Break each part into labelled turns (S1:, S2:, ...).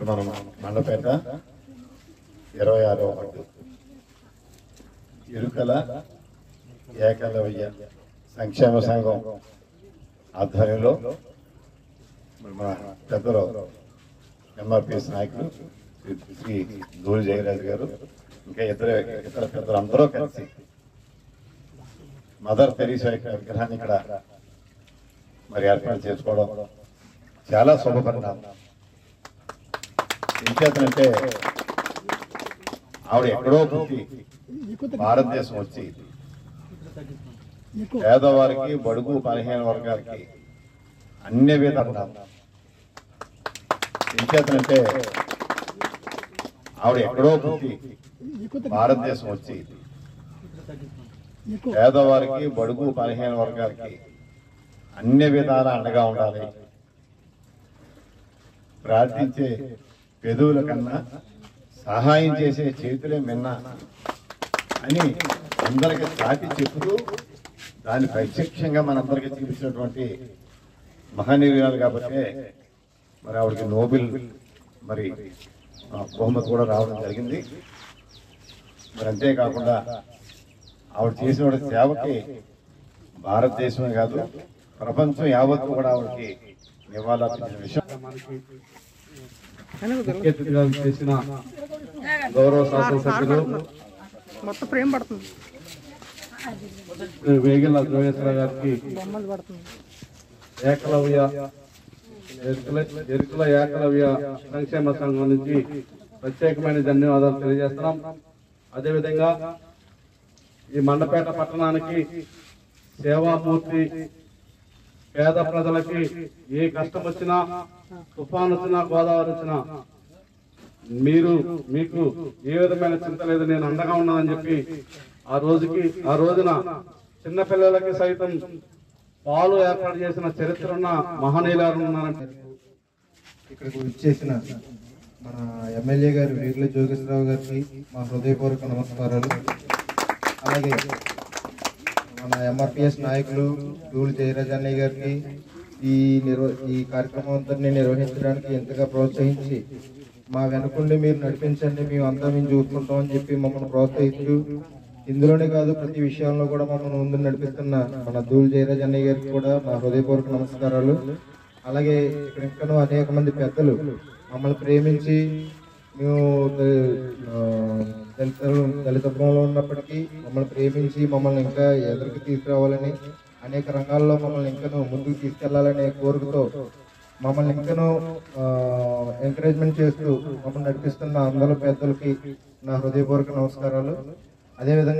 S1: మనం మండపేట ఇరవై ఆరో వార్డు ఇరుకల ఏకలవ్య సంక్షేమ సంఘం ఆధ్వర్యంలో మరి మన పెద్దలు ఎంఆర్పిఎస్ నాయకులు శ్రీ- శ్రీ దూరి జయరాజు గారు ఇంకా ఇతర ఇతర పెద్దలు అందరూ కలిసి మదర్ తెరీసా యొక్క విగ్రహాన్ని ఇక్కడ మరి ఏర్పాటు చేసుకోవడం చాలా శుభపరిణామం ఇంకేతనంటే ఆవిడ ఎక్కడో పుట్టి భారతదేశం వచ్చి పేదవారికి బడుగు బలహీన వర్గాలకి అన్ని విధాలుగా ఇంకేతనంటే ఆవిడ ఎక్కడో పుట్టి భారతదేశం వచ్చి పేదవారికి బడుగు బలహీన వర్గాలకి అన్ని విధాల అండగా ఉండాలి ప్రార్థించే పెదవుల కన్నా సహాయం చేసే చేతులే మిన్న అని అందరికి చాటి చెప్తూ దాన్ని ప్రత్యక్షంగా మనందరికీ చూపించినటువంటి మహనీయురాలు కాబట్టి మరి ఆవిడకి నోబెల్ మరి ఆ, బహుమతి కూడా రావడం జరిగింది మరి అంతేకాకుండా ఆవిడ చేసిన సేవకి భారతదేశమే కాదు ప్రపంచం యావత్తు కూడా ఆవిడకి నివాళులర్పించిన విషయం
S2: ముఖ్య అతిథిగా చేసిన గౌరవ శాసనసభ్యులు
S3: మొత్తం ఫ్రేమ్ పడుతుంది
S2: శ్రీ వేగిల ద్రోవేశ్వర గారికి
S3: బొమ్మలు పడుతుంది
S2: ఏకలవ్య ఎరుకుల ఎరుకుల ఏకలవ్య సంక్షేమ సంఘం నుంచి ప్రత్యేకమైన ధన్యవాదాలు తెలియజేస్తున్నాం అదేవిధంగా ఈ మండపేట పట్టణానికి సేవామూర్తి పేద ప్రజలకి ఏ కష్టం వచ్చినా తుఫాన్ వచ్చినా గోదావరి వచ్చినా మీరు మీకు ఏ విధమైన చింత లేదు నేను అండగా ఉన్నానని చెప్పి ఆ రోజుకి ఆ రోజున చిన్న పిల్లలకి సైతం పాలు ఏర్పాటు చేసిన చరిత్ర ఉన్న మహనీయులు ఉన్నారంటే
S4: ఇక్కడికి వచ్చేసిన మన ఎమ్మెల్యే గారు వీర్ల జోగేశ్వరరావు గారికి మా హృదయపూర్వక నమస్కారాలు అలాగే మన ఎంఆర్పిఎస్ నాయకులు డూలు జయరాజ్ అన్నయ్య గారికి ఈ నిర్వ ఈ కార్యక్రమం అంతటిని నిర్వహించడానికి ఎంతగా ప్రోత్సహించి మా వెనకుండి మీరు నడిపించండి మేము అంతా మేము చూసుకుంటామని చెప్పి మమ్మల్ని ప్రోత్సహిస్తూ ఇందులోనే కాదు ప్రతి విషయంలో కూడా మమ్మల్ని ముందు నడిపిస్తున్న మన ధూళి జయరాజ్ అన్నయ్య గారికి కూడా మా హృదయపూర్వక నమస్కారాలు అలాగే ఇక్కడ ఇంకనూ అనేక మంది పెద్దలు మమ్మల్ని ప్రేమించి మేము ఆ, దళిత దళితత్వంలో ఉన్నప్పటికీ మమ్మల్ని ప్రేమించి మమ్మల్ని ఇంకా ఎదురుకు తీసుకురావాలని అనేక రంగాల్లో మమ్మల్ని ఇంకనూ ముందుకు తీసుకెళ్లాలనే కోరికతో మమ్మల్ని ఇంకనూ ఎంకరేజ్మెంట్ చేస్తూ మమ్మల్ని నడిపిస్తున్న అందరూ పెద్దలకి నా హృదయపూర్వక నమస్కారాలు అదేవిధంగా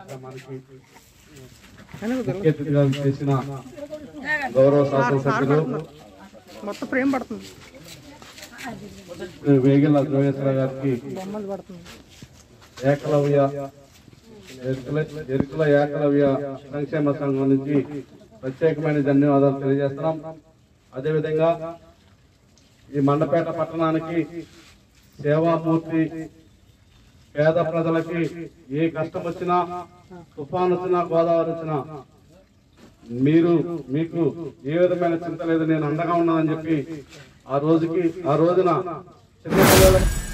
S2: ముఖ్య అతిథిగా చేసిన గౌరవ శాసనసభ్యులు
S3: మొత్తం ఫ్రేమ్ పడుతుంది
S2: శ్రీ వేగిల ద్రోవేశ్వర గారికి
S3: బొమ్మలు పడుతుంది
S2: ఏకలవ్య ఎరుకుల ఎరుకుల ఏకలవ్య సంక్షేమ సంఘం నుంచి ప్రత్యేకమైన ధన్యవాదాలు తెలియజేస్తున్నాం అదేవిధంగా ఈ మండపేట పట్టణానికి సేవామూర్తి పేద ప్రజలకి ఏ కష్టం వచ్చినా తుఫాన్ వచ్చినా గోదావరి వచ్చినా మీరు మీకు ఏ విధమైన చింత లేదు నేను అండగా ఉన్నానని చెప్పి ఆ రోజుకి ఆ రోజున చిన్న పిల్లలకి